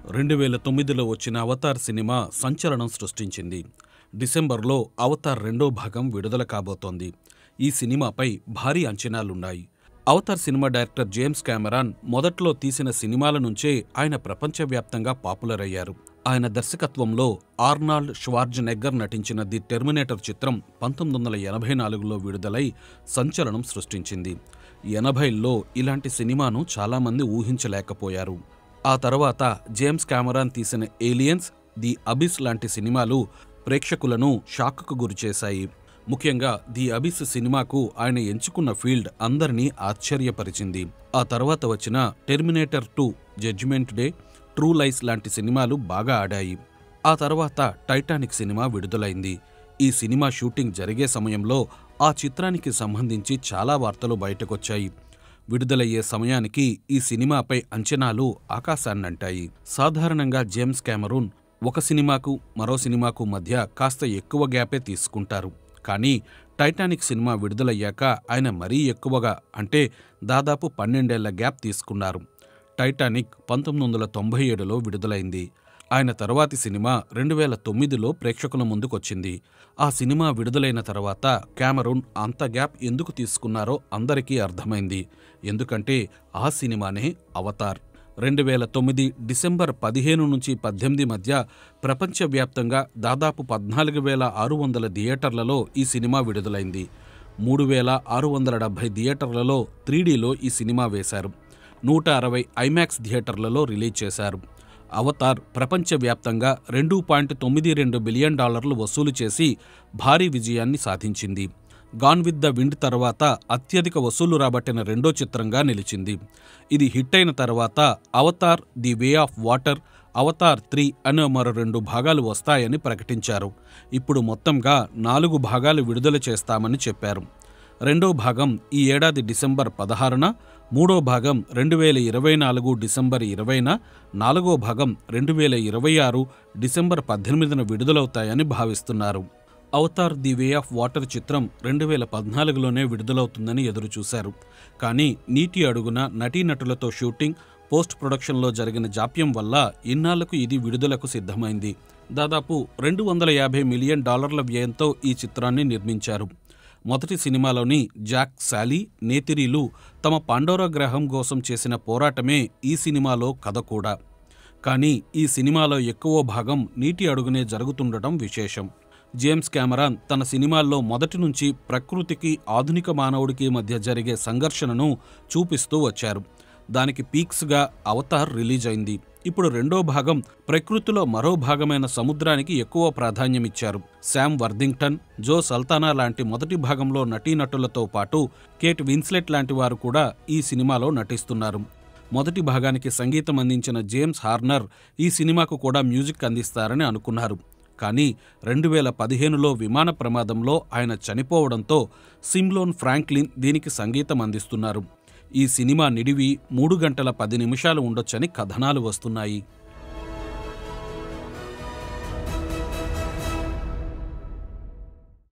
రెండు వేల తొమ్మిదిలో వచ్చిన అవతార్ సినిమా సంచలనం సృష్టించింది డిసెంబర్లో అవతార్ రెండో భాగం విడుదల కాబోతోంది ఈ సినిమాపై భారీ అంచనాలున్నాయి అవతార్ సినిమా డైరెక్టర్ జేమ్స్ కెమెరాన్ మొదట్లో తీసిన సినిమాల నుంచే ఆయన ప్రపంచవ్యాప్తంగా పాపులర్ అయ్యారు ఆయన దర్శకత్వంలో ఆర్నాల్డ్ షవార్జ్ నెగ్గర్ నటించిన ది టెర్మినేటర్ చిత్రం పంతొమ్మిది వందల ఎనభై నాలుగులో విడుదలై సంచలనం సృష్టించింది ఎనభైల్లో ఇలాంటి సినిమాను చాలామంది ఊహించలేకపోయారు ఆ తర్వాత జేమ్స్ కెమెరాన్ తీసిన ఏలియన్స్ ది అబిస్ లాంటి సినిమాలు ప్రేక్షకులను షాక్కు గురిచేశాయి ముఖ్యంగా ది అబిస్ సినిమాకు ఆయన ఎంచుకున్న ఫీల్డ్ అందరినీ ఆశ్చర్యపరిచింది ఆ తర్వాత వచ్చిన Terminator two judgment day true lies లాంటి సినిమాలు బాగా ఆడాయి ఆ తర్వాత టైటానిక్ సినిమా విడుదలైంది ఈ సినిమా షూటింగ్ జరిగే సమయంలో ఆ చిత్రానికి సంబంధించి చాలా వార్తలు బయటకొచ్చాయి విడుదలయ్యే సమయానికి ఈ సినిమాపై అంచనాలు ఆకాశాన్నంటాయి సాధారణంగా జేమ్స్ కెమెరూన్ ఒక సినిమాకు మరో సినిమాకు మధ్య కాస్త ఎక్కువ గ్యాపే తీసుకుంటారు కానీ టైటానిక్ సినిమా విడుదలయ్యాక ఆయన మరీ ఎక్కువగా అంటే దాదాపు పన్నెండేళ్ల గ్యాప్ తీసుకున్నారు టైటానిక్ పంతొమ్మిది వందల తొంభై ఏడులో విడుదలైంది ఆయన తర్వాతి సినిమా రెండు వేల తొమ్మిదిలో ప్రేక్షకుల ముందుకొచ్చింది ఆ సినిమా విడుదలైన తర్వాత క్యామరూన్ అంత గ్యాప్ ఎందుకు తీసుకున్నారో అందరికీ అర్థమైంది ఎందుకంటే ఆ సినిమానే అవతార్ రెండు వేల తొమ్మిది డిసెంబర్ పదిహేను నుంచి పద్దెనిమిది మధ్య ప్రపంచవ్యాప్తంగా దాదాపు పద్నాలుగు వేల ఆరు వందల థియేటర్లలో ఈ సినిమా విడుదలైంది మూడు వేల ఆరు వందల డెబ్బై థియేటర్లలో త్రీడీలో ఈ సినిమా వేశారు నూట అరవై ఐమాక్స్ థియేటర్లలో రిలీజ్ చేశారు అవతార్ ప్రపంచవ్యాప్తంగా రెండు పాయింట్ తొమ్మిది రెండు బిలియన్ డాలర్లు వసూలు చేసి భారీ విజయాన్ని సాధించింది గాన్ విత్ ద విండ్ తర్వాత అత్యధిక వసూలు రాబట్టిన రెండో చిత్రంగా నిలిచింది ఇది హిట్ అయిన తర్వాత Avatar the way of water Avatar three అనే మరో రెండు భాగాలు వస్తాయని ప్రకటించారు ఇప్పుడు మొత్తంగా నాలుగు భాగాలు విడుదల చేస్తామని చెప్పారు రెండో భాగం ఈ ఏడాది డిసెంబర్ పదహారున మూడో భాగం రెండు వేల ఇరవై నాలుగు డిసెంబర్ ఇరవైన నాలుగో భాగం రెండు వేల ఇరవై ఆరు డిసెంబర్ పద్దెనిమిదిన విడుదలవుతాయని భావిస్తున్నారు Avatar the way of water చిత్రం రెండు వేల పద్నాలుగులోనే విడుదలవుతుందని ఎదురుచూశారు కానీ నీటి అడుగున నటీనటులతో షూటింగ్ పోస్ట్ ప్రొడక్షన్లో జరిగిన జాప్యం వల్ల ఇన్నాళ్లకు ఇది విడుదలకు సిద్ధమైంది దాదాపు రెండు వందల యాభై మిలియన్ డాలర్ల వ్యయంతో ఈ చిత్రాన్ని నిర్మించారు మొదటి సినిమాలోని జాక్ శాలీ నేతిరీలు తమ పాండోరా గ్రహం కోసం చేసిన పోరాటమే ఈ సినిమాలో కథ కూడా కానీ ఈ సినిమాలో ఎక్కువ భాగం నీటి అడుగునే జరుగుతుండటం విశేషం జేమ్స్ కెమెరాన్ తన సినిమాల్లో మొదటి నుంచి ప్రకృతికి ఆధునిక మానవుడికి మధ్య జరిగే సంఘర్షణను చూపిస్తూ వచ్చారు దానికి పీక్స్గా అవతార్ రిలీజ్ అయింది ఇప్పుడు రెండో భాగం ప్రకృతిలో మరో భాగమైన సముద్రానికి ఎక్కువ ప్రాధాన్యమిచ్చారు శామ్ వర్దింగ్టన్ జో సల్తానా లాంటి మొదటి భాగంలో నటీనటులతో పాటు కేట్ విన్స్లెట్ లాంటి వారు కూడా ఈ సినిమాలో నటిస్తున్నారు మొదటి భాగానికి సంగీతం అందించిన జేమ్స్ హార్నర్ ఈ సినిమాకు కూడా మ్యూజిక్ అందిస్తారని అనుకున్నారు కానీ రెండు వేల పదిహేనులో విమాన ప్రమాదంలో ఆయన చనిపోవడంతో సిమ్లోన్ ఫ్రాంక్లిన్ దీనికి సంగీతం అందిస్తున్నారు ఈ సినిమా నిడివి మూడు గంటల పది నిమిషాలు ఉండొచ్చని కథనాలు వస్తున్నాయి